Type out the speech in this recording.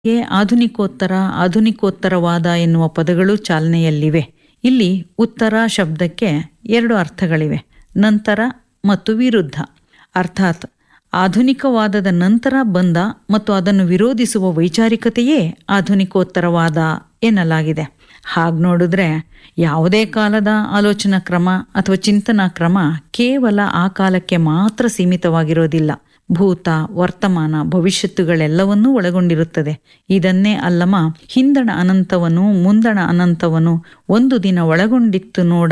ಗೆ ಆಧುನಿಕೋತ್ತರ ಆಧುನಿಕೋತ್ತರವಾದ ಎನ್ನುವ ಪದಗಳು ಚಾಲನೆಯಲ್ಲಿವೆ ಇಲ್ಲಿ ಉತ್ತರ ಶಬ್ದಕ್ಕೆ ಎರಡು ಅರ್ಥಗಳಿವೆ ನಂತರ ಮತ್ತು ವಿರುದ್ಧ ಅರ್ಥಾತ್ ಆಧುನಿಕವಾದದ ನಂತರ ಬಂದ ಮತ್ತು ಅದನ್ನು ವಿರೋಧಿಸುವ ವೈಚಾರಿಕತೆಯೇ ಆಧುನಿಕೋತ್ತರವಾದ ಎನ್ನಲಾಗಿದೆ ಹಾಗೆ ನೋಡಿದ್ರೆ ಯಾವುದೇ ಕಾಲದ ಆಲೋಚನಾ ಕ್ರಮ ಅಥವಾ ಚಿಂತನಾ ಕ್ರಮ ಕೇವಲ ಆ ಕಾಲಕ್ಕೆ ಮಾತ್ರ ಸೀಮಿತವಾಗಿರೋದಿಲ್ಲ ಭೂತ ವರ್ತಮಾನ ಭವಿಷ್ಯತ್ತುಗಳೆಲ್ಲವನ್ನೂ ಒಳಗೊಂಡಿರುತ್ತದೆ ಇದನ್ನೇ ಅಲ್ಲಮ ಹಿಂದಣ ಅನಂತವನು ಮುಂದಣ ಅನಂತವನು ಒಂದು ದಿನ ಒಳಗೊಂಡಿತ್ತು ನೋಡ